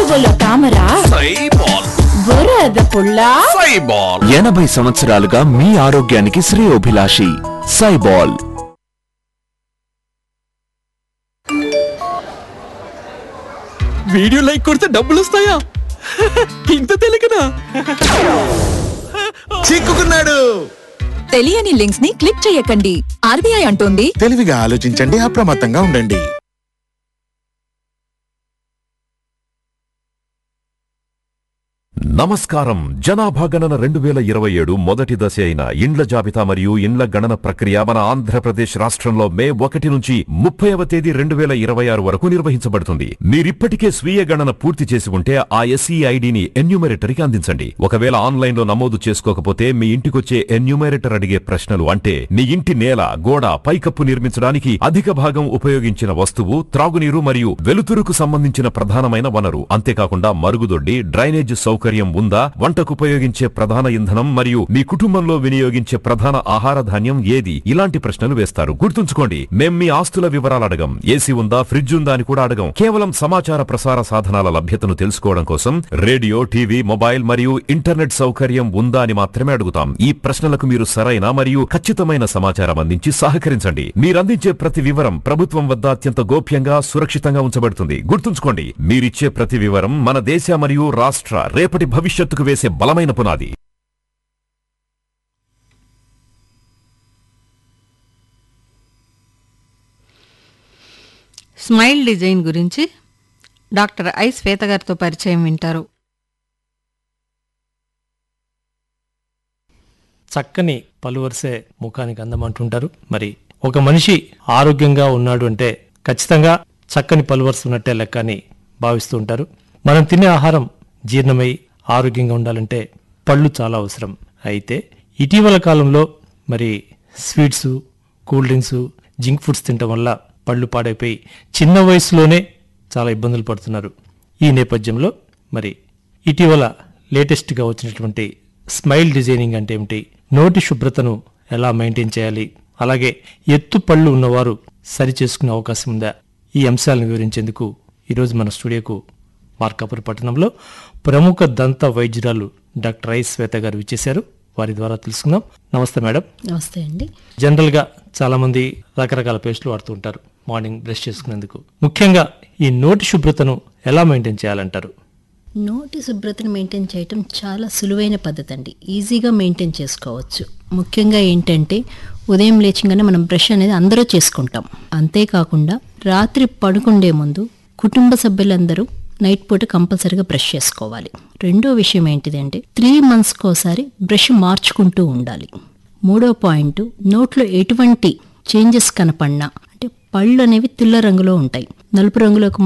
నడువులో తామర సైబాల్ బురద పుల్ల సైబాల్ ఎనభై సంవత్సరాలుగా మీ ఆరోగ్యానికి శ్రేయోభిలాషి సైబాల్ వీడియో లైక్ కొడితే డబ్బులు వస్తాయా ఇంత తెలియకనా చిక్కుకున్నాడు తెలియని లింక్స్ ని క్లిక్ చేయకండి ఆర్బీఐ అంటోంది తెలివిగా ఆలోచించండి అప్రమత్తంగా ఉండండి నమస్కారం జనాభా గణన రెండు వేల ఇరవై ఏడు మొదటి దశ అయిన ఇండ్ల జాబితా మరియు ఇండ్ల గణన ప్రక్రియ మన ఆంధ్రప్రదేశ్ రాష్ట్రంలో మే ఒకటి నుంచి ముప్పైవ తేదీ రెండు వేల ఇరవై ఆరు వరకు నిర్వహించబడుతుంది మీరిప్పటికే స్వీయ గణన పూర్తి చేసి ఉంటే ఆ ఎస్ఈ ఐడిని ఎన్యూమరేటర్కి అందించండి ఒకవేళ ఆన్లైన్ లో నమోదు చేసుకోకపోతే మీ ఇంటికొచ్చే ఎన్యూమరేటర్ అడిగే ప్రశ్నలు అంటే మీ ఇంటి నేల గోడ పైకప్పు నిర్మించడానికి అధిక భాగం ఉపయోగించిన వస్తువు త్రాగునీరు మరియు వెలుతురుకు సంబంధించిన ప్రధానమైన వనరు అంతేకాకుండా మరుగుదొడ్డి డ్రైనేజ్ సౌకర్యం ఉందా వంటకు ఉపయోగించే ప్రధాన ఇంధనం మరియు మీ కుటుంబంలో వినియోగించే ప్రధాన ఆహార ధాన్యం ఏది ఇలాంటి ప్రశ్నలు వేస్తారు గుర్తుంచుకోండి మేం మీ ఆస్తుల వివరాలు అడగం ఏసీ ఉందా ఫ్రిడ్జ్ ఉందా అని కూడా అడగం కేవలం సమాచార ప్రసార సాధనాల లభ్యతను తెలుసుకోవడం కోసం రేడియో టీవీ మొబైల్ మరియు ఇంటర్నెట్ సౌకర్యం ఉందా అని మాత్రమే అడుగుతాం ఈ ప్రశ్నలకు మీరు సరైన మరియు ఖచ్చితమైన సమాచారం అందించి సహకరించండి మీరందించే ప్రతి వివరం ప్రభుత్వం వద్ద అత్యంత గోప్యంగా సురక్షితంగా ఉంచబడుతుంది గుర్తుంచుకోండి మీరిచ్చే ప్రతి వివరం మన దేశ మరియు రాష్ట్ర రేపటి భవిష్యత్తుకు వేసే బలమైన పునాది స్మైల్ డిజైన్ గురించి డాక్టర్ ఐ శ్వేత గారితో పరిచయం వింటారు చక్కని పలువరిసే ముఖానికి అందం అంటుంటారు మరి ఒక మనిషి ఆరోగ్యంగా ఉన్నాడు అంటే ఖచ్చితంగా చక్కని పలువరుస ఉన్నట్టే లెక్క అని భావిస్తూ ఉంటారు మనం తినే ఆహారం జీర్ణమై ఆరోగ్యంగా ఉండాలంటే పళ్ళు చాలా అవసరం అయితే ఇటీవల కాలంలో మరి sweets cool drinks junk foods తినటం వల్ల పళ్ళు పాడైపోయి చిన్న వయసులోనే చాలా ఇబ్బందులు పడుతున్నారు ఈ నేపథ్యంలో మరి ఇటీవల లేటెస్ట్గా వచ్చినటువంటి స్మైల్ డిజైనింగ్ అంటే ఏమిటి నోటి శుభ్రతను ఎలా మెయింటైన్ చేయాలి అలాగే ఎత్తు పళ్ళు ఉన్నవారు సరి చేసుకునే అవకాశం ఉందా ఈ అంశాలను వివరించేందుకు ఈరోజు మన స్టూడియోకు మార్కాపురం పట్టణంలో ప్రముఖ దంత వైద్యురాలు డాక్టర్ ఐ శ్వేత గారు విచ్చేశారు వారి ద్వారా తెలుసుకుందాం నమస్తే మేడం నమస్తే అండి జనరల్గా చాలా మంది రకరకాల పేస్టులు వాడుతూ ఉంటారు మార్నింగ్ బ్రష్ చేసుకునేందుకు ముఖ్యంగా ఈ నోటి శుభ్రతను ఎలా మెయింటైన్ చేయాలంటారు నోటి శుభ్రతను మెయింటైన్ చేయటం చాలా సులువైన పద్ధతి అండి ఈజీగా మెయింటైన్ చేసుకోవచ్చు ముఖ్యంగా ఏంటంటే ఉదయం లేచింగానే మనం బ్రష్ అనేది అందరూ చేసుకుంటాం అంతేకాకుండా రాత్రి పడుకుండే ముందు కుటుంబ సభ్యులందరూ నైట్ పూట కంపల్సరీగా బ్రష్ చేసుకోవాలి రెండో విషయం ఏంటిదంటే త్రీ మంత్స్కి ఒకసారి బ్రష్ మార్చుకుంటూ ఉండాలి మూడో పాయింట్ నోట్లో ఎటువంటి చేంజెస్ కనపడినా అంటే పళ్ళు అనేవి తెల్ల రంగులో ఉంటాయి నలుపు రంగులోకి